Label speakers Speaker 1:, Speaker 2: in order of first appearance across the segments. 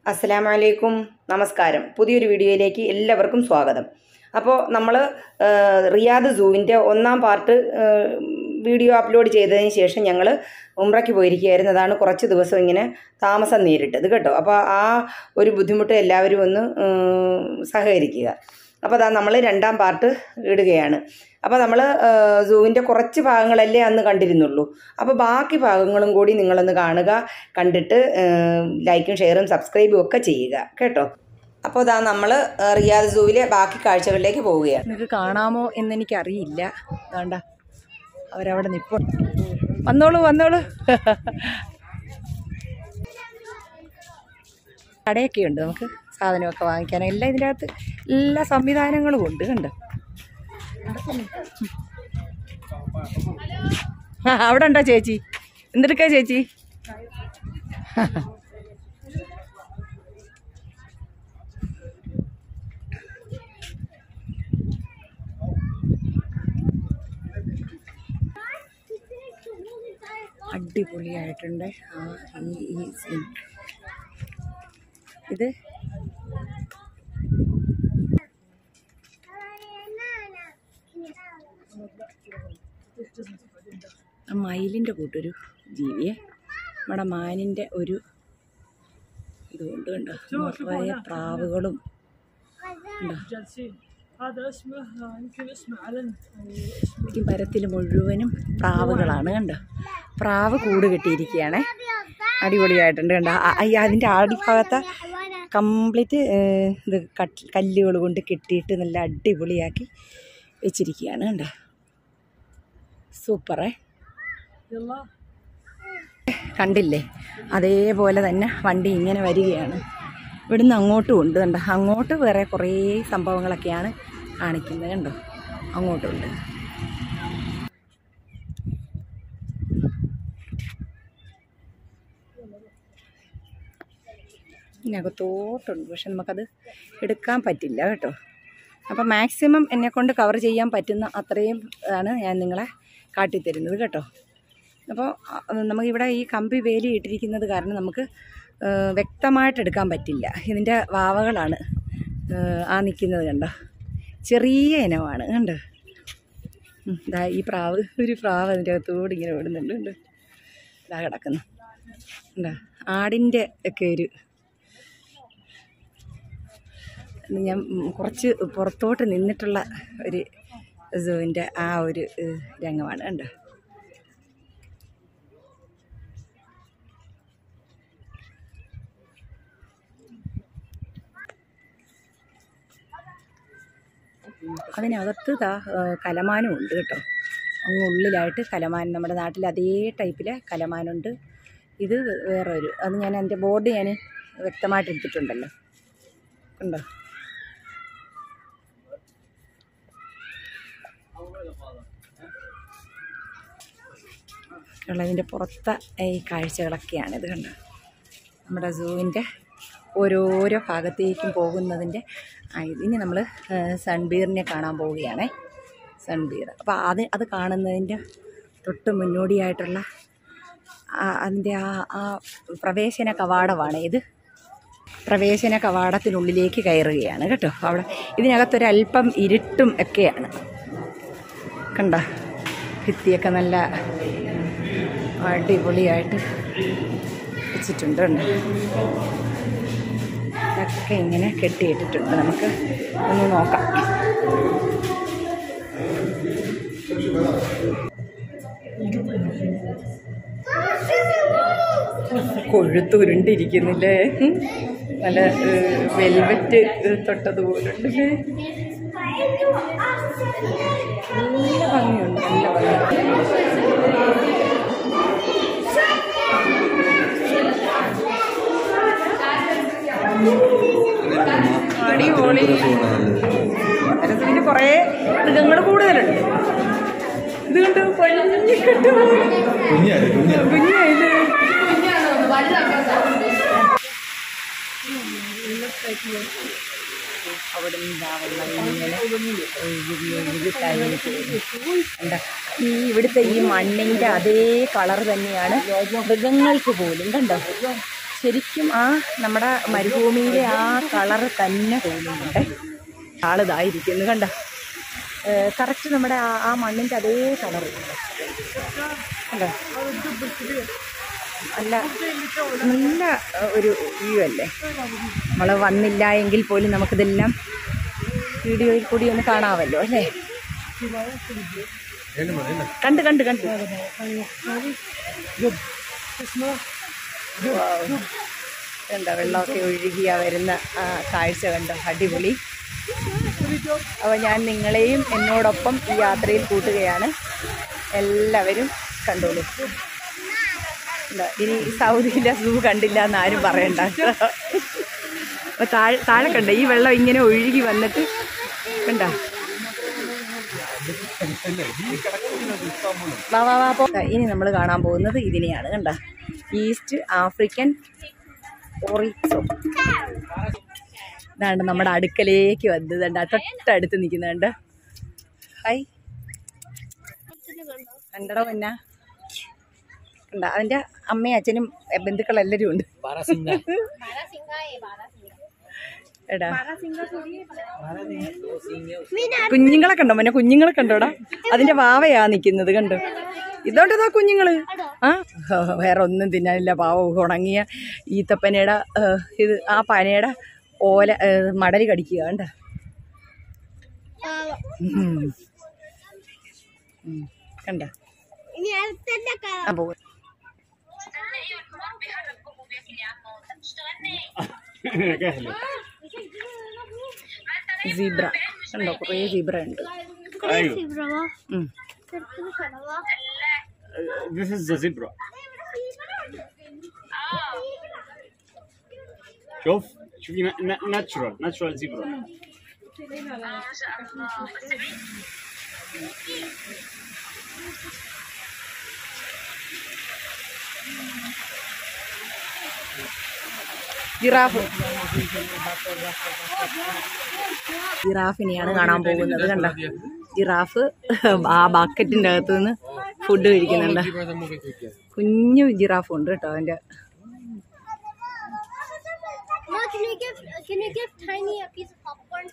Speaker 1: അസ്സലാമു അലൈക്കും നമസ്കാരം പുതിയൊരു വീഡിയോയിലേക്ക് എല്ലാവർക്കും സ്വാഗതം അപ്പോൾ നമ്മൾ റിയാദ് സൂവിൻ്റെ ഒന്നാം പാർട്ട് വീഡിയോ അപ്ലോഡ് ചെയ്തതിന് ശേഷം ഞങ്ങൾ ഉംറയ്ക്ക് പോയിരിക്കുകയായിരുന്നു അതാണ് കുറച്ച് ദിവസം ഇങ്ങനെ താമസം നേരിട്ടത് കേട്ടോ അപ്പോൾ ആ ഒരു ബുദ്ധിമുട്ട് എല്ലാവരും ഒന്ന് ഉം, സഹകരിക്കുക അപ്പോൾ അതാ നമ്മൾ രണ്ടാം പാർട്ട് ഇടുകയാണ് അപ്പോൾ നമ്മൾ സൂവിൻ്റെ കുറച്ച് ഭാഗങ്ങളല്ലേ അന്ന് കണ്ടിരുന്നുള്ളൂ അപ്പോൾ ബാക്കി ഭാഗങ്ങളും കൂടി നിങ്ങളൊന്ന് കാണുക കണ്ടിട്ട് ഏം, ലൈക്കും ഷെയറും സബ്സ്ക്രൈബും ഒക്കെ ചെയ്യുക കേട്ടോ അപ്പോൾ ഇതാ നമ്മൾ റിയാദ് സൂവിലെ ബാക്കി കാഴ്ചകളിലേക്ക് പോവുകയാണ്
Speaker 2: നിങ്ങൾക്ക് കാണാമോ എന്നെനിക്കറിയില്ല വേണ്ട അവരവിടെ നിപ്പോ വന്നോളൂ വന്നോളൂ കടയൊക്കെ ഉണ്ട് നമുക്ക് സാധനമൊക്കെ വാങ്ങിക്കാൻ എല്ലാം ഇതിൻ്റെ അകത്ത് എല്ലാ സംവിധാനങ്ങളും ഉണ്ട് കണ്ടോ ആ അവിടെ ഉണ്ടോ ചേച്ചി എന്തെടുക്കാ ചേച്ചി അടിപൊളിയായിട്ടുണ്ട് ആ ഈ ഈ സീൻ ഇത് ആ മയിലിൻ്റെ കൂട്ടൊരു ജീവിയെ നമ്മുടെ മാനിൻ്റെ ഒരു ഇതുകൊണ്ട് കണ്ടോ നിറയെ പ്രാവുകളും ഉണ്ടോ ഈ മരത്തിൽ മുഴുവനും പ്രാവുകളാണ് കണ്ടോ പ്രാവ് കൂട് കെട്ടിയിരിക്കുകയാണ് അടിപൊളിയായിട്ടുണ്ട് കണ്ടോ ആ- ഈ അതിൻ്റെ ആടിഭാഗത്തെ കംപ്ലീറ്റ് ഇത് കട്ട് കല്ലുകൾ കൊണ്ട് കെട്ടിയിട്ട് നല്ല അടിപൊളിയാക്കി വെച്ചിരിക്കുകയാണ് കണ്ടോ സൂപ്പറേ കണ്ടില്ലേ അതേപോലെ തന്നെ വണ്ടി ഇങ്ങനെ വരികയാണ് ഇവിടുന്ന് അങ്ങോട്ടും ഉണ്ട് കണ്ടോ അങ്ങോട്ട് വേറെ കുറേ സംഭവങ്ങളൊക്കെയാണ് കാണിക്കുന്നത് കണ്ടോ അങ്ങോട്ടും ഉണ്ട് ഇതിനകത്തോട്ടുണ്ട് പക്ഷെ നമുക്കത് എടുക്കാൻ പറ്റില്ല കേട്ടോ അപ്പോൾ മാക്സിമം എന്നെക്കൊണ്ട് കവർ ചെയ്യാൻ പറ്റുന്ന അത്രയും ആണ് ഞാൻ നിങ്ങളെ കാട്ടിത്തരുന്നത് കേട്ടോ അപ്പോൾ നമുക്കിവിടെ ഈ കമ്പി വേലി ഇട്ടിരിക്കുന്നത് കാരണം നമുക്ക് ആ, വ്യക്തമായിട്ട് എടുക്കാൻ പറ്റില്ല ഇതിൻ്റെ വാവകളാണ് ആ, ആ നിൽക്കുന്നത് കണ്ടോ ചെറിയ ഇനമാണ് കണ്ടോ ഉം, ദാ ഈ പ്രാവ് ഒരു പ്രാവ് അതിൻ്റെ അകത്തോട് ഇങ്ങനെ ഓടുന്നുണ്ട് കണ്ടോ ഇതാ കിടക്കുന്നു എന്താ ആടിൻ്റെ ഒക്കെ ഒരു ഇത് ഞാൻ ഉം, കുറച്ച് പുറത്തോട്ട് നിന്നിട്ടുള്ള ഒരു സൂവിൻ്റെ ആ ഒരു ഏഹ്, രംഗമാണ് കണ്ടോ അതിനകത്ത് ദാ ഏഹ്, കലമാനും ഉണ്ട് കേട്ടോ അങ്ങ് ഉള്ളിലായിട്ട് കലമാൻ നമ്മുടെ നാട്ടിൽ അതേ ടൈപ്പിലെ കലമാനുണ്ട് ഇത് വേറൊരു അത് ഞാൻ എൻ്റെ ബോർഡ് ഞാൻ വ്യക്തമായിട്ട് എടുത്തിട്ടുണ്ടല്ലോ ഉണ്ടോ ഉള്ളതിൻ്റെ പുറത്തെ ഈ കാഴ്ചകളൊക്കെയാണ് ഇത് കണ്ടോ നമ്മുടെ സൂവിൻ്റെ ഓരോരോ ഭാഗത്തേക്കും പോകുന്നതിൻ്റെ ആ, ഇത് ഇനി നമ്മൾ സൺബീറിനെ കാണാൻ പോവുകയാണേ സൺബീർ അപ്പോൾ അത് അത് കാണുന്നതിൻ്റെ തൊട്ട് മുന്നോടിയായിട്ടുള്ള ആ- അതിൻ്റെ ആ ആ പ്രവേശന കവാടമാണ് ഇത് പ്രവേശന കവാടത്തിനുള്ളിലേക്ക് കയറുകയാണ് കേട്ടോ അവിടെ ഇതിനകത്തൊരല്പം ഇരുട്ടും ഒക്കെയാണ് കണ്ട ഭിത്തിയൊക്കെ നല്ല അടിപൊളിയായിട്ട് വെച്ചിട്ടുണ്ട് കണ്ടോ? ഇതൊക്കെ ഇങ്ങനെ കെട്ടിയിട്ടിട്ടുണ്ട് നമുക്ക് ഒന്ന് നോക്കാം കൊഴുത്തുരുണ്ടിരിക്കുന്നില്ലേ ഉം. നല്ല വെൽവെറ്റ് തൊട്ടതുപോലുണ്ടല്ലേ നല്ല ഭംഗിയുണ്ട് നല്ല ഭംഗി അടിപൊളി രസത്തിന് കുറേ മൃഗങ്ങൾ കൂടുതലുണ്ട് ഇത് കണ്ട് പഞ്ഞിക്കെട്ട്
Speaker 3: കുഞ്ഞായി കുഞ്ഞായി
Speaker 2: കുഞ്ഞായില്ലേ അവിടെ ഇങ്ങനെ ഒഴുകി ഒഴുകി തങ്ങി പോകുന്നു. കണ്ടോ? ഈ ഇവിടുത്തെ ഈ മണ്ണിൻ്റെ അതേ കളർ തന്നെയാണ് മൃഗങ്ങൾക്ക് പോലും കണ്ടോ ശരിക്കും ആ നമ്മുടെ മരുഭൂമിയിലെ ആ കളറ് തന്നെ തോന്നുന്നുണ്ട് ആളിതായിരിക്കുന്നു കണ്ട കറക്റ്റ് നമ്മുടെ ആ ആ മണ്ണിൻ്റെ അതേ കളറ് കണ്ടോ നല്ല നല്ല ഏഹ്, ഒരു വ്യൂ അല്ലേ നമ്മൾ വന്നില്ല എങ്കിൽ പോലും നമുക്കിതെല്ലാം വീഡിയോയിൽ കൂടി ഒന്ന് കാണാമല്ലോ അല്ലേ കണ്ട് കണ്ട് കണ്ട് Wow. എന്താ വെള്ളമൊക്കെ ഒഴുകിയ വരുന്ന ആ കാഴ്ച കണ്ടോ അടിപൊളി അപ്പോൾ ഞാൻ നിങ്ങളെയും എന്നോടൊപ്പം ഈ യാത്രയിൽ കൂട്ടുകയാണ് എല്ലാവരും കണ്ടോളൂ എന്താ ഇനി സൗദിയിലെ സൂ കണ്ടില്ല എന്ന് ആരും പറയണ്ട അപ്പോൾ താഴെ താഴെ കണ്ട ഈ വെള്ളം ഇങ്ങനെ ഒഴുകി വന്നിട്ട് കണ്ട വാ വാ വാ പോ ഇനി നമ്മൾ കാണാൻ പോകുന്നത് ഇതിനെയാണ് കണ്ട ഈസ്റ്റ് ആഫ്രിക്കൻ ഓറിസോ ഇതാണ്ട് നമ്മുടെ അടുക്കലേക്ക് വന്നത് കണ്ട തൊട്ടടുത്ത് നിൽക്കുന്നുണ്ട് ഹായ് കണ്ടടോ എന്നാ കണ്ട അതിൻ്റെ അമ്മയും അച്ഛനും എ, ബന്ധുക്കളെല്ലാവരും ഉണ്ട് എടാ കുഞ്ഞുങ്ങളെ കണ്ടോ മോനെ കുഞ്ഞുങ്ങളെ കണ്ടോടാ അതിന്റെ വാവയാ നിൽക്കുന്നത് കണ്ടോ ഇതോട്ട് ഇതാ കുഞ്ഞുങ്ങള് ആ ഹോ, വേറെ ഒന്നും തിന്നാനില്ല പാവം ഉണങ്ങിയ ഈത്തപ്പനയുടെ ഏഹ്, ഇത് ആ പനയുടെ ഓല ഏഹ്, മടല് കടിക്കുക കണ്ട കണ്ട
Speaker 4: ഇനി അടുത്തന്നെ കാണാം
Speaker 2: ആ പോകും സീബ്ര കണ്ടോ കുറേ സീബ്ര ഉണ്ട്
Speaker 4: ബ്രവോ
Speaker 2: ഉം.
Speaker 4: Bravo
Speaker 5: This is the zebra. شوف شوفي ناتشرال ناتشرال زيبرا
Speaker 2: giraffe ജിറാഫിനെയാണ് കാണാൻ പോകുന്നത് കണ്ട ജിറാഫ് ആ ബക്കറ്റിൻ്റെ അകത്ത് നിന്ന് ഫുഡ് കഴിക്കുന്നുണ്ട് കുഞ്ഞു ജിറാഫ് ഉണ്ട് കേട്ടോ അതിൻ്റെ
Speaker 4: No, can you give can you give Tiny a piece of popcorn?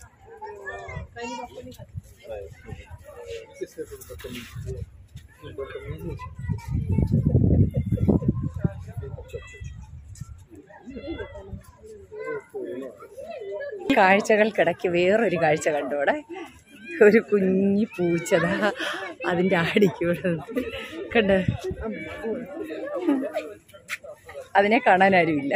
Speaker 2: കാഴ്ചകൾക്കിടയ്ക്ക് വേറൊരു കാഴ്ച കണ്ടു അവിടെ ഒരു കുഞ്ഞി പൂച്ചതാ അതിൻ്റെ അടിക്കൂടെ കണ്ട് അതിനെ കാണാൻ ആരുമില്ല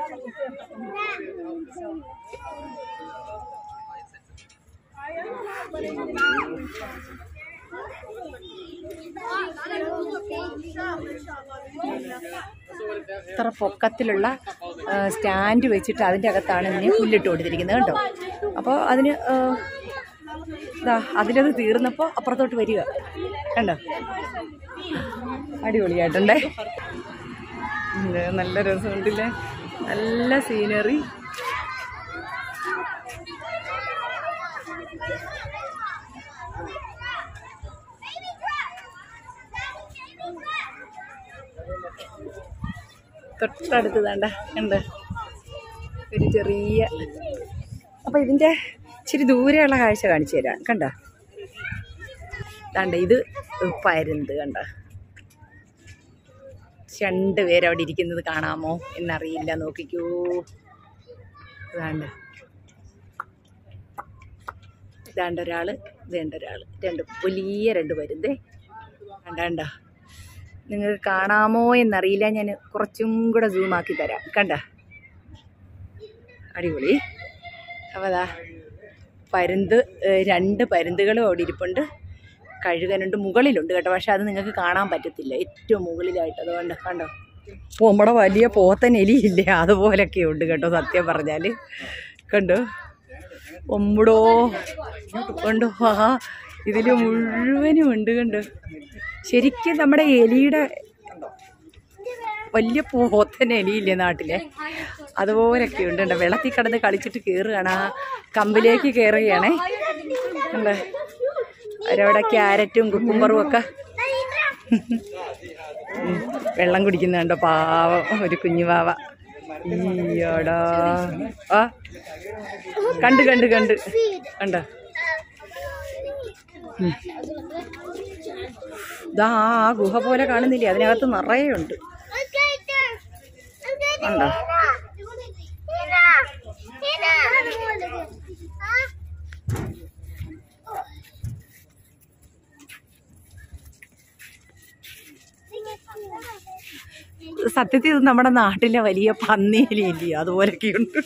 Speaker 2: ഇത്ര പൊക്കത്തിലുള്ള ആ, സ്റ്റാൻഡ് വെച്ചിട്ട് അതിൻ്റെ അകത്താണ് ഇതിനെ പുല്ലിട്ട് കൊടുത്തിരിക്കുന്നത് കേട്ടോ അപ്പോൾ അതിന് ആ, ഇതാ അതിലത് തീർന്നപ്പോൾ അപ്പുറത്തോട്ട് വരിക കണ്ടോ അടിപൊളിയായിട്ടുണ്ടേ ഇത് നല്ല രസമുണ്ടല്ലേ നല്ല സീനറി തൊട്ടടുത്ത് വേണ്ട ഉണ്ട് ഒരു ചെറിയ അപ്പോൾ ഇതിൻ്റെ ഇച്ചിരി ദൂരെയുള്ള കാഴ്ച കാണിച്ചു തരാം കണ്ട കണ്ട ഇത് പരുന്ത് കണ്ട രണ്ട് പേരവിടെ ഇരിക്കുന്നത് കാണാമോ എന്നറിയില്ല നോക്കിക്കൂ ഇതാണ്ട് ഇതാണ്ട് ഒരാൾ ഇതേണ്ട ഒരാൾ രണ്ട് വലിയ രണ്ട് പരുന്തേ കണ്ട കണ്ട നിങ്ങൾക്ക് കാണാമോ എന്നറിയില്ല ഞാൻ കുറച്ചും കൂടെ zoom ആക്കി തരാം കണ്ട അടിപൊളി അപ്പോൾ അതാ പരുന്ത് ഏഹ്, രണ്ട് പരുന്തുകളും അവിടെ ഇരിപ്പുണ്ട് കഴുകനുണ്ട് മുകളിലുണ്ട് കേട്ടോ പക്ഷെ അത് നിങ്ങൾക്ക് കാണാൻ പറ്റത്തില്ല ഏറ്റവും മുകളിലായിട്ട് അതുകൊണ്ട് കണ്ടോ ഓ, നമ്മുടെ വലിയ പോത്തൻ എലിയില്ലേ അതുപോലൊക്കെ ഉണ്ട് കേട്ടോ സത്യം പറഞ്ഞാൽ കണ്ടോ ഒമ്പടോ ഉണ്ടോ ആ ഇതിൽ മുഴുവനും ഉണ്ട് കണ്ടോ ശരിക്കും നമ്മുടെ എലിയുടെ വലിയ പോത്തൻ എലിയില്ലേ നാട്ടിലെ അതുപോലൊക്കെ ഉണ്ട് കണ്ടോ വെള്ളത്തിൽ കിടന്ന് കളിച്ചിട്ട് കയറുകയാണ് ആ കമ്പിലേക്ക് കയറുകയാണേ കണ്ടോ അവരവിടെ ക്യാരറ്റും കുക്കുംബറും ഒക്കെ ഉം. വെള്ളം കുടിക്കുന്നുണ്ടോ പാവം ഒരു കുഞ്ഞു പാവ ഈയടാ ആ കണ്ട് കണ്ട് കണ്ട് കണ്ട ഇതാ ആ ഗുഹ പോലെ കാണുന്നില്ലേ അതിനകത്ത് നിറയെ ഉണ്ട്
Speaker 4: Okay, there. Okay, there.
Speaker 2: ഉണ്ടോ
Speaker 4: Hina. Hina. Huh?
Speaker 2: സത്യത്തിൽ ഇത് നമ്മുടെ നാട്ടിലെ വലിയ പന്നിയിലില്ലേ അതുപോലൊക്കെയുണ്ട്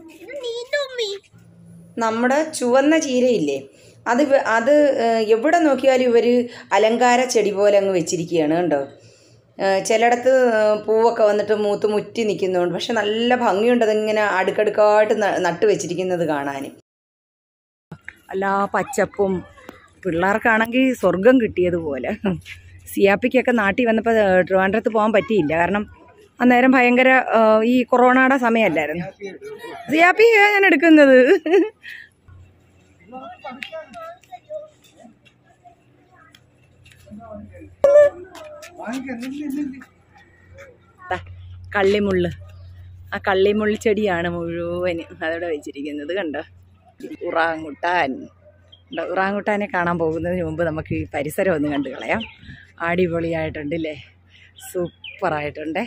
Speaker 1: നമ്മുടെ ചുവന്ന ചീരയില്ലേ അത് വ- അത് ഏഹ്, എവിടെ നോക്കിയാലും ഇവർ അലങ്കാര ചെടി പോലെ അങ്ങ് വെച്ചിരിക്കുകയാണ് കണ്ടോ ഏഹ്, ചിലയിടത്ത് ഏഹ്, പൂവൊക്കെ വന്നിട്ട് മൂത്ത് മുറ്റി നിൽക്കുന്നുണ്ട് പക്ഷെ നല്ല ഭംഗിയുണ്ട് അതിങ്ങനെ അടുക്കടുക്കായിട്ട് ന- നട്ട് വെച്ചിരിക്കുന്നത് കാണാൻ
Speaker 2: എല്ലാ പച്ചപ്പും പിള്ളേർക്കാണെങ്കിൽ സ്വർഗം കിട്ടിയതുപോലെ സിയാപ്പിക്കൊക്കെ നാട്ടിൽ വന്നപ്പോൾ ട്രിവാൻഡ്രത്ത് പോകാൻ പറ്റിയില്ല കാരണം അന്നേരം ഭയങ്കര ആ, ഈ കൊറോണയുടെ സമയമല്ലായിരുന്നു സിയാപ്പി ഞാൻ എടുക്കുന്നത് ദാ, കള്ളിമുള്ള് ആ കള്ളിമുള്ളി ചെടിയാണ് മുഴുവനും അതവിടെ വെച്ചിരിക്കുന്നത് കണ്ടോ ഉറാങ്ങുട്ടാൻ ഉണ്ടോ? ഉറാങ്ങുട്ടാനെ കാണാൻ പോകുന്നതിന് മുമ്പ് നമുക്ക് ഈ പരിസരം ഒന്ന് കണ്ടു കളയാം അടിപൊളിയായിട്ടുണ്ട് അല്ലേ സൂപ്പറായിട്ടുണ്ടേ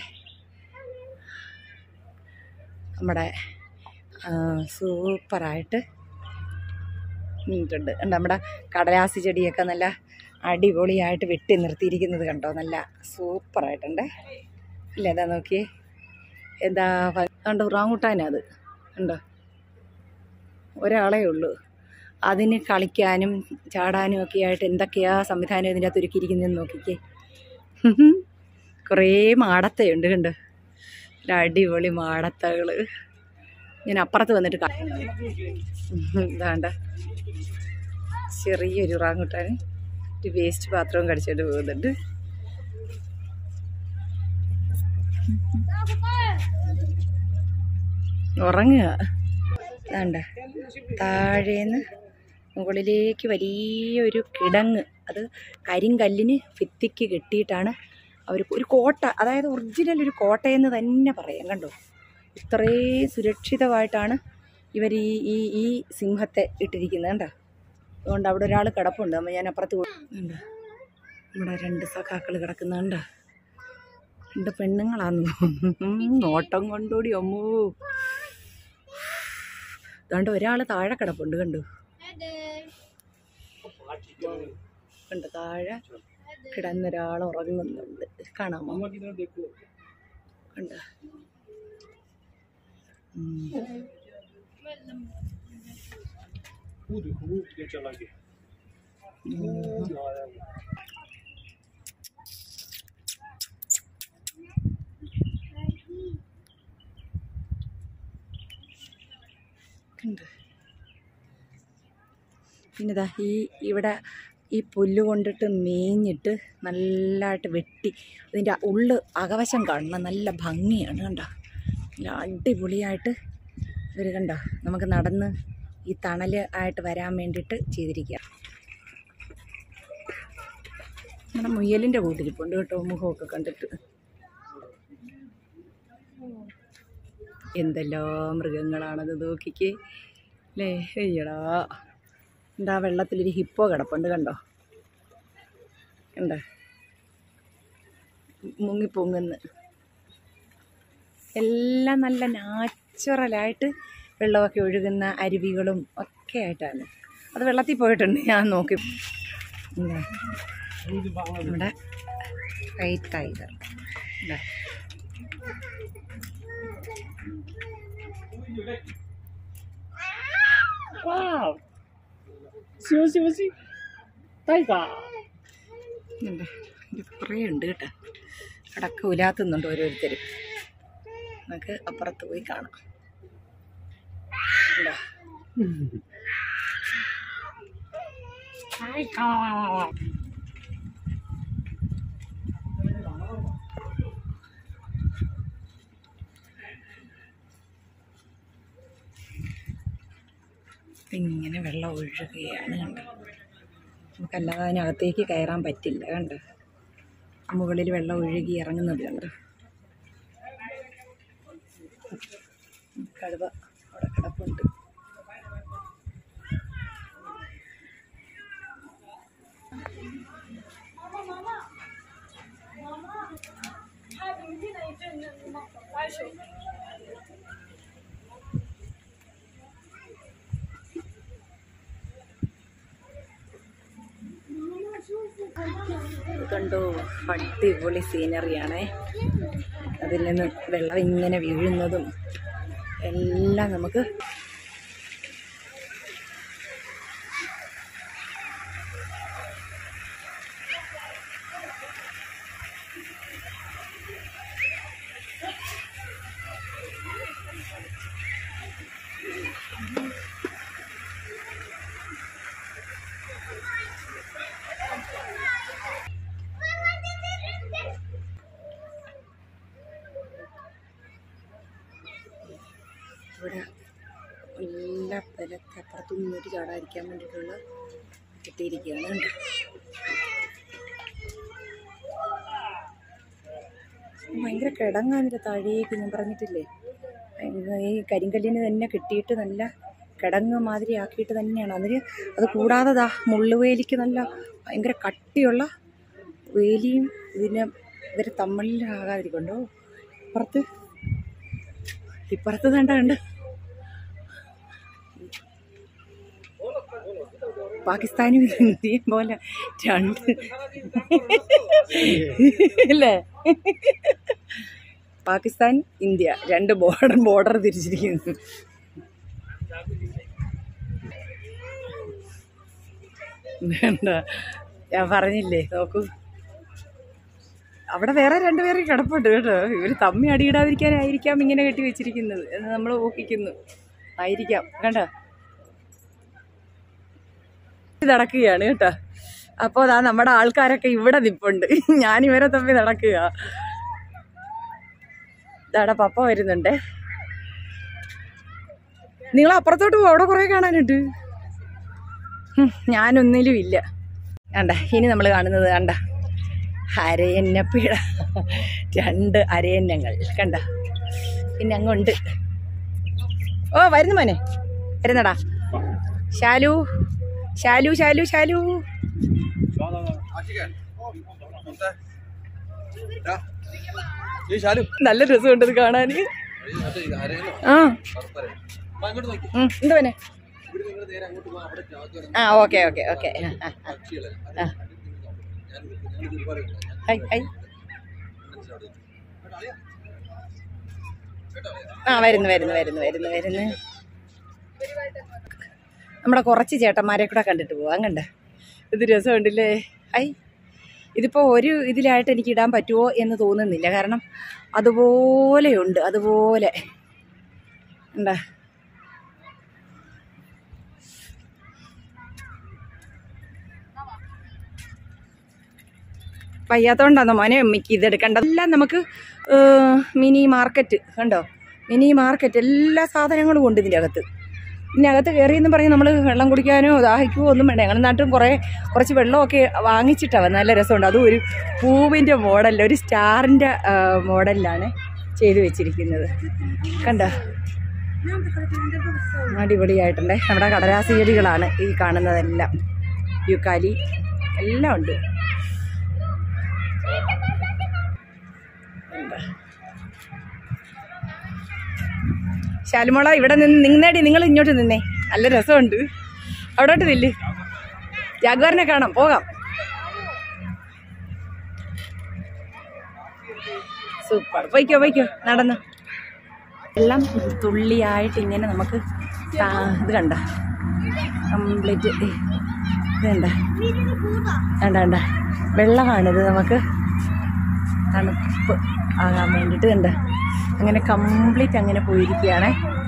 Speaker 2: നമ്മുടെ ആ, സൂപ്പറായിട്ട് നിന്നിട്ടുണ്ട് ഉണ്ട് നമ്മുടെ കടലാസി ചെടിയൊക്കെ നല്ല അടിപൊളിയായിട്ട് വെട്ടി നിർത്തിയിരിക്കുന്നത് കണ്ടോ നല്ല സൂപ്പറായിട്ടുണ്ട് ഇല്ല എന്താ നോക്കിയേ എന്താ കണ്ടോ ഉറാങ്ങുട്ടാനാ അത് ഉണ്ടോ ഒരാളേ ഉള്ളൂ അതിന് കളിക്കാനും ചാടാനും ഒക്കെ ആയിട്ട് എന്തൊക്കെയാ സംവിധാനം ഇതിൻ്റെ അകത്ത് ഒരുക്കിയിരിക്കുന്നതെന്ന് നോക്കിക്കേ കുറേ മാടത്തയുണ്ട് കണ്ടോ ഒരു അടിപൊളി മാടത്തകൾ ഞാൻ അപ്പുറത്ത് വന്നിട്ട് കാ- ഇതാണ്ട ചെറിയൊരു ഉറാങ്ങുട്ടാൻ ഒരു വേസ്റ്റ് പാത്രവും കടിച്ചിട്ട് പോകുന്നുണ്ട് ഉറങ്ങുക വേണ്ട താഴേന്ന് മുകളിലേക്ക് വലിയൊരു കിടങ്ങ് അത് കരിങ്കല്ലിന് ഭിത്തിക്ക് കെട്ടിയിട്ടാണ് അവർ ഒരു കോട്ട അതായത് ഒറിജിനൽ ഒരു കോട്ടയെന്ന് തന്നെ പറയാം കണ്ടോ ഇത്രയും സുരക്ഷിതമായിട്ടാണ് ഇവർ ഈ ഈ ഈ സിംഹത്തെ ഇട്ടിരിക്കുന്നത് കണ്ടോ അതുകൊണ്ട് അവിടെ ഒരാൾ കിടപ്പുണ്ട് അപ്പോൾ ഞാൻ അപ്പുറത്ത് പോയി കണ്ടോ നമ്മുടെ രണ്ട് സഖാക്കൾ കിടക്കുന്നുണ്ട് രണ്ട് പെണ്ണുങ്ങളാന്ന് തോന്നുന്നു നോട്ടം കൊണ്ടോടി അമ്മൂ അതുകൊണ്ട് ഒരാൾ താഴെ കിടപ്പുണ്ട് കണ്ടു കണ്ട് താഴെ കിടന്നൊരാൾ ഉറങ്ങുന്നുണ്ട് കാണാമോ കണ്ട കണ്ട് പിന്നെ ദാ ഈ ഇവിടെ ഈ പുല്ല് കൊണ്ടിട്ട് മേഞ്ഞിട്ട് നല്ലതായിട്ട് വെട്ടി ഇതിൻ്റെ ഉള്ള് അകവശം കാണണം നല്ല ഭംഗിയാണ് കണ്ടോ നല്ല അടിപൊളിയായിട്ട് ഇവർ കണ്ടോ നമുക്ക് നടന്ന് ഈ തണൽ ആയിട്ട് വരാൻ വേണ്ടിയിട്ട് ചെയ്തിരിക്കുക നമ്മുടെ മുയലിൻ്റെ കൂട്ടിരിപ്പുണ്ട് കേട്ടോ മുഖമൊക്കെ കണ്ടിട്ട് എന്തെല്ലാം മൃഗങ്ങളാണത് നോക്കിക്കേ അല്ലേ അയ്യടാ എന്താ വെള്ളത്തിലൊരു ഹിപ്പോ കിടപ്പുണ്ട് കണ്ടോ കണ്ടോ മുങ്ങിപ്പൊങ്ങുന്ന് എല്ലാം നല്ല നാച്ചുറലായിട്ട് വെള്ളമൊക്കെ ഒഴുകുന്ന അരുവികളും ഒക്കെ ആയിട്ടാണ് അത് വെള്ളത്തിൽ പോയിട്ടുണ്ട് ഞാൻ നോക്കി എന്താ നമ്മുടെ വൈറ്റ് ടൈഗർ എന്താ
Speaker 5: Wow! See, see, see. Tiger.
Speaker 2: ഉണ്ട് ഇത് കുറേ ഉണ്ട് കേട്ടോ അടക്ക ഉലാത്തുന്നുണ്ട് ഓരോരുത്തരും നമുക്ക് അപ്പുറത്ത് പോയി കാണാം ഉണ്ടോ?
Speaker 5: Tiger.
Speaker 2: ഇങ്ങനെ വെള്ളം ഒഴുകുകയാണ് കണ്ടോ നമുക്കല്ലാതെ അതിനകത്തേക്ക് കയറാൻ പറ്റില്ല കണ്ടോ മുകളിൽ വെള്ളം ഒഴുകി ഇറങ്ങുന്നത് കണ്ടോ കടുവ അവിടെ കിടപ്പുണ്ട് ഇത് കണ്ടോ അടിപൊളി സീനറിയാണേ അതിൽ നിന്ന് വെള്ളം ഇങ്ങനെ വീഴുന്നതും എല്ലാം നമുക്ക് ഇവിടെ എല്ലാ ബലത്തെ അപ്പുറത്തു നിന്നൊരു ചാടാതിരിക്കാൻ വേണ്ടിയിട്ടുള്ള കിട്ടിയിരിക്കുകയാണ് കണ്ടോ ഭയങ്കര കിടങ്ങാന്നില്ല താഴേക്ക് ഞാൻ പറഞ്ഞിട്ടില്ലേ ഭയങ്കര ഈ കരിങ്കല്ലിന് തന്നെ കെട്ടിയിട്ട് നല്ല കിടങ്ങ് മാതിരി ആക്കിയിട്ട് തന്നെയാണ് അതിന് അത് കൂടാതെ ദാ മുള്ളുവേലിക്ക് നല്ല ഭയങ്കര കട്ടിയുള്ള വേലിയും ഇതിനെ ഇവർ തമ്മിലാകാതിരിക്കണ്ടോ ഇപ്പുറത്ത് ഇപ്പുറത്ത് കണ്ട കണ്ട് പാകിസ്ഥാനും ഇന്ത്യയും പോലെ രണ്ട് അല്ലേ പാകിസ്ഥാൻ ഇന്ത്യ രണ്ട് ബോർഡർ ബോർഡർ തിരിച്ചിരിക്കുന്നു വേണ്ട ഞാൻ പറഞ്ഞില്ലേ നോക്കൂ അവിടെ വേറെ രണ്ടുപേരും കിടപ്പുണ്ട് കേട്ടോ ഇവർ തമ്മി അടിയിടാതിരിക്കാനായിരിക്കാം ഇങ്ങനെ കെട്ടി വെച്ചിരിക്കുന്നത് എന്ന് നമ്മൾ ഊഹിക്കുന്നു ആയിരിക്കാം കണ്ടോ നടക്കുകയാണ് കേട്ടോ അപ്പോൾ അതാ നമ്മുടെ ആൾക്കാരൊക്കെ ഇവിടെ നിപ്പുണ്ട് ഞാൻ ഇവരെ തമ്മി നടക്കുക ഇതാടെ പപ്പ വരുന്നുണ്ട് നിങ്ങൾ അപ്പുറത്തോട്ട് പോ അവിടെ കുറേ കാണാനുണ്ട് ഹും, ഞാനൊന്നിലും ഇല്ല കണ്ട ഇനി നമ്മൾ കാണുന്നത് കണ്ട അരയന്നപ്പീട രണ്ട് അരയന്നങ്ങൾ കണ്ട പിന്നെ അങ്ങുണ്ട് ഓ വരുന്നു മോനെ വരുന്നടാ ശാലു ശാലു ശാലു ശാലു
Speaker 3: ഈ ശാലു
Speaker 2: നല്ല രസമുണ്ട് ഇത് കാണാൻ
Speaker 3: മറ്റേ ആരെങ്കിലും
Speaker 2: ആ
Speaker 3: പറപ്പരെ. അമ്മ ഇങ്ങോട്ട് നോക്കി
Speaker 2: ഉം, എന്താ മോനെ
Speaker 3: ഇവിടെ നിങ്ങൾ നേരെ അങ്ങോട്ട് പോകാം അവിടെ ജാതി
Speaker 2: ആ ഓക്കെ ഓക്കെ ഓക്കെ
Speaker 3: പക്ഷികളെ
Speaker 2: ആ.
Speaker 3: ഞാൻ ഞാനിത് ഒരുപാട് കണ്ടു. ഞാൻ
Speaker 2: ഹൈ ഹൈ ആ വരുന്നു വരുന്നു വരുന്നു വരുന്നു വരുന്നു നമ്മുടെ കുറച്ച് ചേട്ടന്മാരെ കൂടെ കണ്ടിട്ട് പോവാം കണ്ട ഇത് രസമുണ്ടല്ലേ ഐ ഇതിപ്പോൾ ഒരു ഇതിലായിട്ട് എനിക്ക് ഇടാൻ പറ്റുമോ എന്ന് തോന്നുന്നില്ല കാരണം അതുപോലെയുണ്ട് അതുപോലെ എന്താ വയ്യാത്തോണ്ടാന്നോ മോനെ അമ്മയ്ക്ക് ഇതെടുക്കണ്ട എല്ലാം നമുക്ക് ഏഹ്, മിനി മാർക്കറ്റ് കണ്ടോ മിനി മാർക്കറ്റ് എല്ലാ സാധനങ്ങളും ഉണ്ട് ഇതിൻ്റെ അകത്ത് ഇതിനകത്ത് കയറിയെന്ന് പറഞ്ഞ് നമ്മൾ വെള്ളം കുടിക്കാനോ ദാഹിക്കുവോ ഒന്നും വേണ്ട ഞങ്ങളുടെ നാട്ടിൽ കുറേ കുറച്ച് വെള്ളമൊക്കെ വാങ്ങിച്ചിട്ടാണ് നല്ല രസമുണ്ട് അതും ഒരു പൂവിൻ്റെ മോഡലിൽ ഒരു സ്റ്റാറിൻ്റെ മോഡലിലാണ് ചെയ്തു വെച്ചിരിക്കുന്നത് കണ്ടോ അടിപൊളിയായിട്ടുണ്ടേ നമ്മുടെ കടലാസ് ചെടികളാണ് ഈ കാണുന്നതെല്ലാം യുക്കാലി എല്ലാം ഉണ്ട് എന്താ ശാലുമോള ഇവിടെ നിന്ന് നിന്നേടി നിങ്ങൾ ഇങ്ങോട്ട് നിന്നേ നല്ല രസമുണ്ട് അവിടോട്ട് നില്ല് ജാഗ്വാറിനെ കാണാം പോകാം സൂപ്പർ പോയിക്കോ പോയിക്കോ നടന്നു എല്ലാം തുള്ളിയായിട്ട് ഇങ്ങനെ നമുക്ക് താ- ഇത് കണ്ട കംപ്ലീറ്റ് ഇത് കണ്ട കണ്ട കണ്ട വെള്ളമാണിത് നമുക്ക് തണുപ്പ് ആകാൻ വേണ്ടിയിട്ട് കണ്ട അങ്ങനെ കംപ്ലീറ്റ് അങ്ങനെ പോയിരിക്കുകയാണേ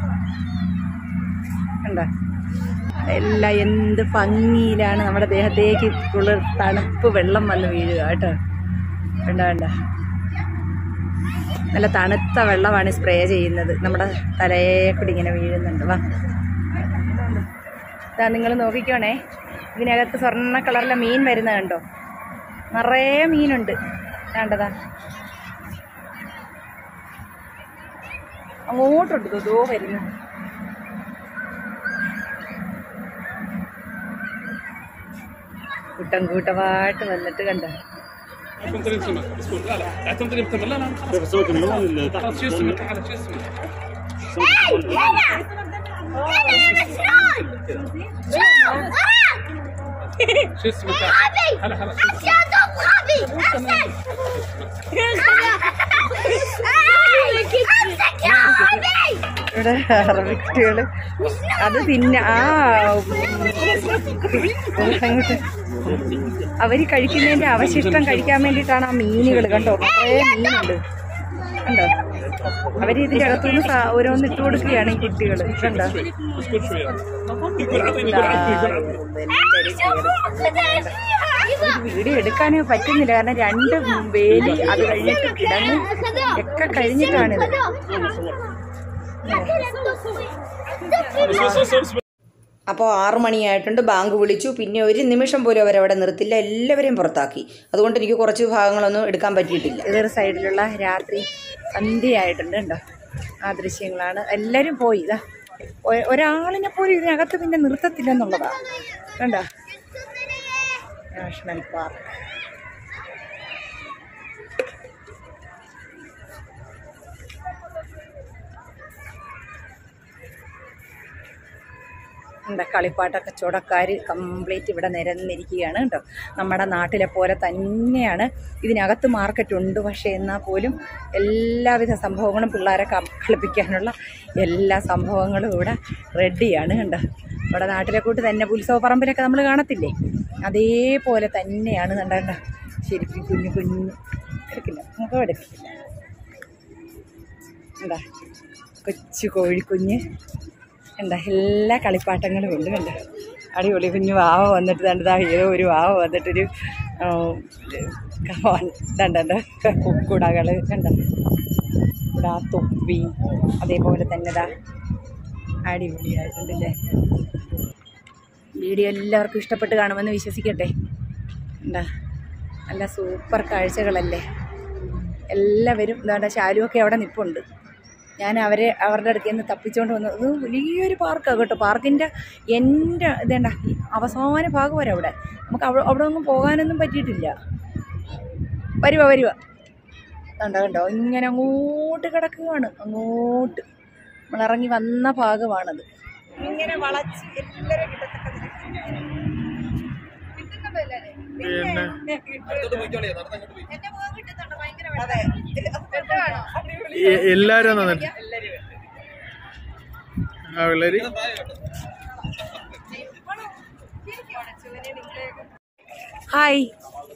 Speaker 2: കണ്ട എല്ലാം എന്ത് ഭംഗിയിലാണ് നമ്മുടെ ദേഹത്തേക്ക് കുളിർ തണുപ്പ് വെള്ളം വന്ന് വീഴുക കേട്ടോ വേണ്ട വേണ്ട നല്ല തണുത്ത വെള്ളമാണ് സ്പ്രേ ചെയ്യുന്നത് നമ്മുടെ തലയെ കൂടി ഇങ്ങനെ വീഴുന്നുണ്ട് വാ ഇതാ നിങ്ങൾ നോക്കിക്കോണേ ഇതിനകത്ത് സ്വർണ്ണ കളറിലെ മീൻ വരുന്നത് കണ്ടോ നിറയെ മീനുണ്ട് വേണ്ടതാ അങ്ങോട്ടുണ്ട് ഇതോ വരുന്നു കൂട്ടം കൂട്ടമായിട്ട് വന്നിട്ട് കണ്ട
Speaker 5: تنطري بسمك اسكت لا لا لا تنطري بتمر لا لا خلاص سويت اليوم خلاص شو اسمك تعال شو اسمك شو اسمك هلا هلا شو اسمك
Speaker 4: شاد غبي امسك امسك يا غبي
Speaker 2: ഇവിടെ അറബിക്കുട്ടികൾ അത് തിന്ന ആ അങ്ങോട്ട് അവര് കഴിക്കുന്നതിന്റെ അവശിഷ്ടം കഴിക്കാൻ വേണ്ടിയിട്ടാണ് ആ മീനുകൾ കണ്ടോ കുറേ മീനുണ്ട് കണ്ടോ അവര് ഇതിന്റെ അകത്തുനിന്ന് സാ- ഓരോന്ന് ഇട്ട് കൊടുക്കുകയാണ് ഈ കുട്ടികൾ കണ്ടോ
Speaker 5: اسكت شوي يقول اعطيني يقول اعطيني يقول اعطيني
Speaker 2: വീഡിയോ എടുക്കാനേ പറ്റുന്നില്ല കാരണം രണ്ട് വേലി അത് കഴിഞ്ഞിട്ട് കിടന്ന് ഒക്കെ കഴിഞ്ഞിട്ടാണിത്
Speaker 5: بس بس بس بس
Speaker 1: അപ്പോൾ ആറു മണിയായിട്ടുണ്ട് ബാങ്ക് വിളിച്ചു പിന്നെ ഒരു നിമിഷം പോലും അവരവിടെ നിർത്തില്ല എല്ലാവരെയും പുറത്താക്കി അതുകൊണ്ട് എനിക്ക് കുറച്ച് ഭാഗങ്ങളൊന്നും എടുക്കാൻ പറ്റിയിട്ടില്ല
Speaker 2: ഇതൊരു സൈഡിലുള്ള രാത്രി സന്ധ്യയായിട്ടുണ്ട് കണ്ടോ ആ ദൃശ്യങ്ങളാണ് എല്ലാവരും പോയി ഇതാ ഒ- ഒരാളിനെ പോലും ഇതിനകത്ത് പിന്നെ നിർത്തത്തില്ല എന്നുള്ളതാ കണ്ടോ നാഷണൽ പാർക്ക് എന്താ കളിപ്പാട്ട കച്ചവടക്കാർ കംപ്ലീറ്റ് ഇവിടെ നിരന്നിരിക്കുകയാണ് കേട്ടോ നമ്മുടെ നാട്ടിലെ പോലെ തന്നെയാണ് ഇതിനകത്ത് മാർക്കറ്റ് ഉണ്ട് പക്ഷേ എന്നാൽ പോലും എല്ലാവിധ സംഭവങ്ങളും പിള്ളേരെ ക- കളിപ്പിക്കാനുള്ള എല്ലാ സംഭവങ്ങളും ഇവിടെ റെഡിയാണ് കണ്ടോ നമ്മുടെ നാട്ടിലെ കൂട്ട് തന്നെ ഉത്സവ പറമ്പിലൊക്കെ നമ്മൾ കാണത്തില്ലേ അതേപോലെ തന്നെയാണ് കണ്ട കണ്ട ശരിക്കും കുഞ്ഞു കുഞ്ഞു എടുക്കില്ല മുഖം എടുക്കില്ല എന്താ കൊച്ചു കോഴിക്കുഞ്ഞ് എന്താ എല്ലാ കളിപ്പാട്ടങ്ങളും ഉണ്ട് കണ്ട അടിപൊളി കുഞ്ഞു വാവ വന്നിട്ട് കണ്ടതാ ഏതോ ഒരു വാവ വന്നിട്ടൊരു ഇതണ്ടോ കുക്കുടകൾ കണ്ട ഇവിടെ ആ തൊപ്പി അതേപോലെ തന്നെ ദാ അടിപൊളിയായിട്ടുണ്ടല്ലേ വീഡിയോ എല്ലാവർക്കും ഇഷ്ടപ്പെട്ട് കാണുമെന്ന് വിശ്വസിക്കട്ടെ എന്താ നല്ല സൂപ്പർ കാഴ്ചകളല്ലേ എല്ലാവരും എന്താ ശാലുവൊക്കെ അവിടെ നിൽപ്പുണ്ട് ഞാൻ അവരെ അവരുടെ അടുത്ത് നിന്ന് തപ്പിച്ചുകൊണ്ട് വന്നു ഇത് വലിയൊരു പാർക്കാണ് കേട്ടോ പാർക്കിൻ്റെ എൻ്റെ ഇതേണ്ട അവസാന ഭാഗം വരെ അവിടെ നമുക്ക് അവിടെ അവിടെ ഒന്നും പോകാനൊന്നും പറ്റിയിട്ടില്ല വരുക വരുക കണ്ടോ കണ്ടോ ഇങ്ങനെ അങ്ങോട്ട് കിടക്കുകയാണ് അങ്ങോട്ട് നമ്മളിറങ്ങി വന്ന ഭാഗമാണത് ഇങ്ങനെ വളച്ച് എല്ലാവരും
Speaker 3: അടുത്തോട്ട് പോയിക്കോളേ നടന്നങ്ങോട്ട് പോയി
Speaker 6: എല്ലാരും നന്നിട്ട് ആ പിള്ളേര്
Speaker 2: ഹായ്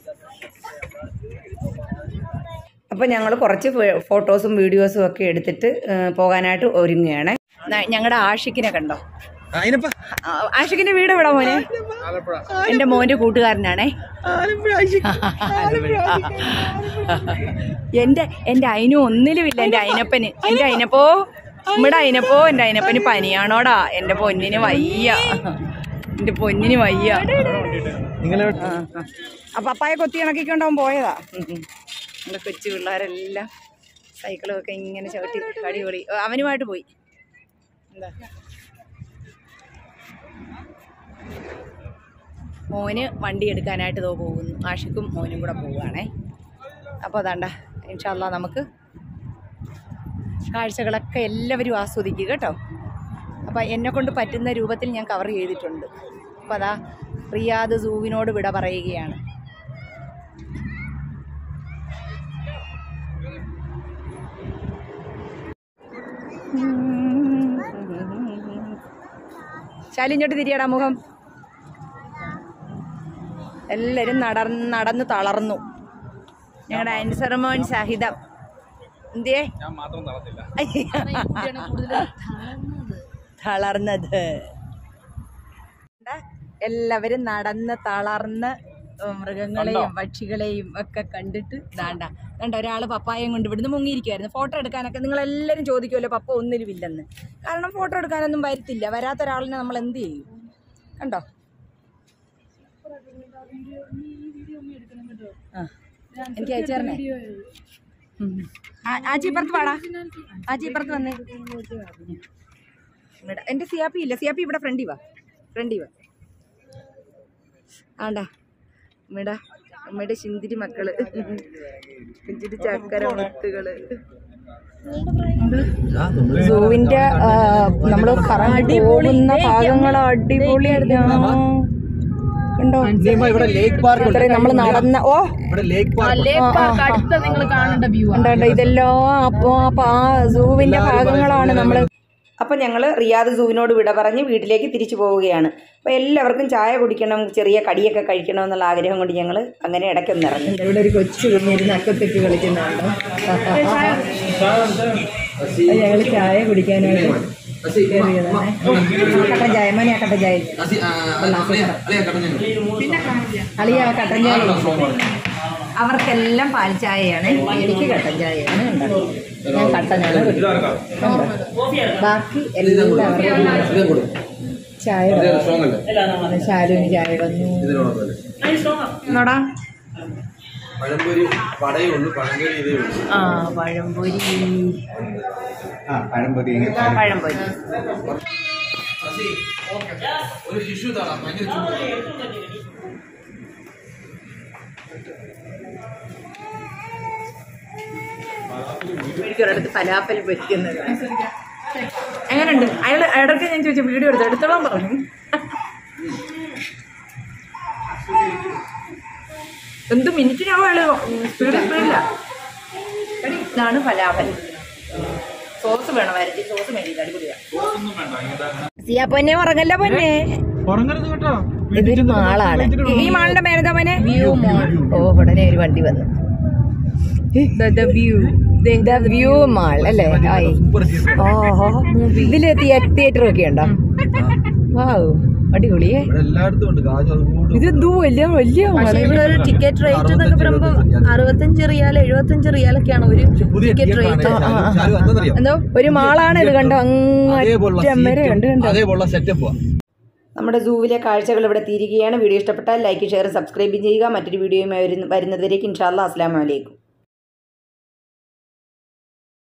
Speaker 1: അപ്പോൾ ഞങ്ങൾ കുറച്ച് ഫോ- ഫോട്ടോസും വീഡിയോസും ഒക്കെ എടുത്തിട്ട് ഏ, പോകാനായിട്ട് ഒരുങ്ങുകയാണ്
Speaker 2: ഞങ്ങളുടെ ആഷിക്കിനെ കണ്ടോ
Speaker 6: അതിനപ്പ
Speaker 2: ആ, ആഷിക്കിന്റെ വീട് എവിടെ മോനെ
Speaker 6: ആലപ്പുഴ
Speaker 2: എൻ്റെ മോൻ്റെ കൂട്ടുകാരനാണേ എൻ്റെ എൻ്റെ അയിനു ഒന്നിലുമില്ല എൻ്റെ അയിനപ്പന് എൻ്റെ അയിനപ്പോ നമ്മുടെ അയിനപ്പോ എൻ്റെ അയിനപ്പന് പനിയാണോടാ എൻ്റെ പൊന്നിന് വയ്യ എൻ്റെ പൊന്നിന് വയ്യ
Speaker 6: നിങ്ങളെ
Speaker 2: ആ, ആ. ആ പപ്പായ കൊത്തി ഇണക്കിക്കൊണ്ടവൻ പോയതാ ഉം, ഉം. നമ്മുടെ കൊച്ചു പിള്ളേരെല്ലാം സൈക്കിളും ഒക്കെ ഇങ്ങനെ ചവിട്ടി അടിപൊളി ഓ, അവനുമായിട്ട് പോയി എന്താ മോന് വണ്ടി എടുക്കാനായിട്ട് ഇതോ പോകുന്നു ആഷിക്കും മോനും കൂടെ പോവുകയാണേ അപ്പോൾ അതാണ്ട ഇൻഷാല്ല നമുക്ക് കാഴ്ചകളൊക്കെ എല്ലാവരും ആസ്വദിക്കുക കേട്ടോ അപ്പോൾ എന്നെ കൊണ്ട് പറ്റുന്ന രൂപത്തിൽ ഞാൻ കവർ ചെയ്തിട്ടുണ്ട് അപ്പോൾ അതാ റിയാദ് സൂവിനോട് വിട പറയുകയാണ് ശാലിഞ്ഞോട്ട് തിരിയടാ മുഖം എല്ലാവരും നടന്ന് നടന്ന് തളർന്നു ഞങ്ങളുടെ അൻസർമോൻ സഹിതം എന്തേ
Speaker 3: ഞാൻ മാത്രം നടത്തില്ല
Speaker 2: തളർന്നത് എല്ലാവരും നടന്ന് തളർന്ന് മൃഗങ്ങളെയും പക്ഷികളെയും ഒക്കെ കണ്ടിട്ട് ദാണ്ട ദാണ്ട ഒരാൾ പപ്പായം കൊണ്ട് ഇവിടുന്ന് മുങ്ങിയിരിക്കുമായിരുന്നു ഫോട്ടോ എടുക്കാനൊക്കെ നിങ്ങൾ എല്ലാവരും ചോദിക്കുമല്ലോ പപ്പ ഒന്നിലും ഇല്ലെന്ന് കാരണം ഫോട്ടോ എടുക്കാനൊന്നും വരത്തില്ല വരാത്ത ഒരാളിനെ നമ്മൾ എന്ത് ചെയ്യും കണ്ടോ ആ എനിക്ക് അയച്ചു തരണേ ആ- ആച്ചി ഇപ്പുറത്ത് പാടാ ആച്ചി ഇപ്പുറത്ത് വന്നേ ഇവിടെ എൻ്റെ സിയാപ്പി ഇല്ല സിയാപ്പി ഇവിടെ ഫ്രണ്ടി വാ ഫ്രണ്ടി വാ ആണ്ടാ അമ്മയുടെ അമ്മയുടെ ശിന്തിരി മക്കള് കുഞ്ചിരി ചക്കര മുത്തുകള് സൂവിന്റെ നമ്മള് കറങ്ങി പോകുന്ന ഭാഗങ്ങൾ അടിപൊളിയായിരുന്നു കണ്ടോ
Speaker 6: ഇവിടെ ലേക്ക് പാർക്ക് ഉണ്ട്
Speaker 2: ഇത്രയും നമ്മള് നടന്ന ഓ
Speaker 6: ഇവിടെ ലേക്ക് പാർക്ക്
Speaker 2: കണ്ടോ കണ്ടോ ഇതെല്ലാം അപ്പൊ അപ്പൊ ആ സൂവിന്റെ ഭാഗങ്ങളാണ് നമ്മള്
Speaker 1: അപ്പം ഞങ്ങൾ റിയാദ് സൂവിനോട് വിട പറഞ്ഞ് വീട്ടിലേക്ക് തിരിച്ചു പോവുകയാണ് അപ്പോൾ എല്ലാവർക്കും ചായ കുടിക്കണം ചെറിയ കടിയൊക്കെ കഴിക്കണം എന്നുള്ള ആഗ്രഹം കൊണ്ട് ഞങ്ങൾ അങ്ങനെ ഇടയ്ക്കൊന്ന് ഇറങ്ങി
Speaker 2: ഇവിടെ ഒരു കൊച്ചു കുഞ്ഞിരുന്ന് അക്കത്തൊക്കെ കളിക്കുന്നുണ്ട് ഞങ്ങൾ ചായ കുടിക്കാനായിട്ട് കയറിയതാണ് കട്ടൻ ചായ മണിയാ കട്ടൻ ചായ അളിയ കട്ടൻ ചായ അവർക്കെല്ലാം പാൽ ചായയാണ് എനിക്ക് കട്ടൻ ചായയാണ് ഉണ്ടാക്കുന്നത്. ഞാൻ കട്ടനാണ് കുടിക്കുന്നത്. കണ്ടോ? ബാക്കി എല്ലാവർക്കും ചായ വേണം. ശാലുവിന് ചായ വന്നു എന്നോടാ
Speaker 3: പഴംപൊരി പടയുണ്ട് പഴംകറി ഇതേ ഉള്ളൂ
Speaker 2: ആ പഴംപൊരി
Speaker 6: ആ പഴംപൊരി
Speaker 2: പഴംപൊരി
Speaker 3: ഒരു ശിശു താളാ ഭയങ്കര ചൂട്
Speaker 2: ഒരിടത്ത് ഫലാപ്പൽ പൊരിക്കുന്നത് എങ്ങനെയുണ്ട് അയാൾ ഇടയ്ക്ക് ഞാൻ ചോദിച്ചു വീഡിയോ എടുത്തു എടുത്തോളാൻ പറഞ്ഞു എന്ത് മിനിറ്റിനാവും അയാള് സ്പീഡ് സ്പീഡില്ല ഇതാണ് ഫലാഫൽ സോസ് വേണം വരട്ടി സോസ് മേടിയില്ല അടിപൊളിയാണ് സിയാ പൊന്നെ ഉറങ്ങല്ല പൊന്നെ
Speaker 6: ഉറങ്ങരുത് കേട്ടോ
Speaker 2: ഇതൊരു മാളാണ് ഈ മാളിന്റെ മേലത്തെ മോനെ വ്യൂ മാൾ ഓ ഉടനെ ഒരു വണ്ടി വന്നു വ്യൂ വ്യൂ മാൾ അല്ലേ ആയി ഓഹോ ഇതില് തിയേറ്റർ ഒക്കെ ഉണ്ടോ വാവ് അടിപൊളിയേ
Speaker 6: ഇവിടെ എല്ലായിടത്തും ഉണ്ട് കാശ് അതുകൊണ്ട്
Speaker 2: ഇത് എന്തോ വലിയ വലിയ
Speaker 7: ഇവിടെ ഒരു ടിക്കറ്റ് റേറ്റ് എന്നൊക്കെ പറയുമ്പോൾ അറുപത്തഞ്ച് റിയാൽ എഴുപത്തഞ്ച് റിയാലൊക്കെയാണ് ഒരു
Speaker 6: പുതിയ
Speaker 7: ടിക്കറ്റ്
Speaker 6: തിയേറ്ററാണ്
Speaker 7: റേറ്റ്
Speaker 6: ശാലു- ശാലു എന്തെന്നറിയോ?
Speaker 2: എന്തോ ഒരു മാളാണ് ഇത് കണ്ടോ
Speaker 6: അതേപോലുള്ള
Speaker 2: അങ്ങറ്റം വരെ
Speaker 6: സീറ്റും
Speaker 2: ഉണ്ട് കണ്ടോ
Speaker 6: അതേപോലുള്ള സെറ്റപ്പുവാ
Speaker 1: നമ്മുടെ സൂവിലെ കാഴ്ചകൾ ഇവിടെ തീരുകയാണ് വീഡിയോ ഇഷ്ടപ്പെട്ടാൽ ലൈക്ക് ഷെയർ സബ്സ്ക്രൈബ് ചെയ്യുക മറ്റൊരു വീഡിയോയുമായി വരുന്ന- വരുന്നതുവരേക്കും ഇൻഷാല്ലാ അസ്സാം വലൈക്കും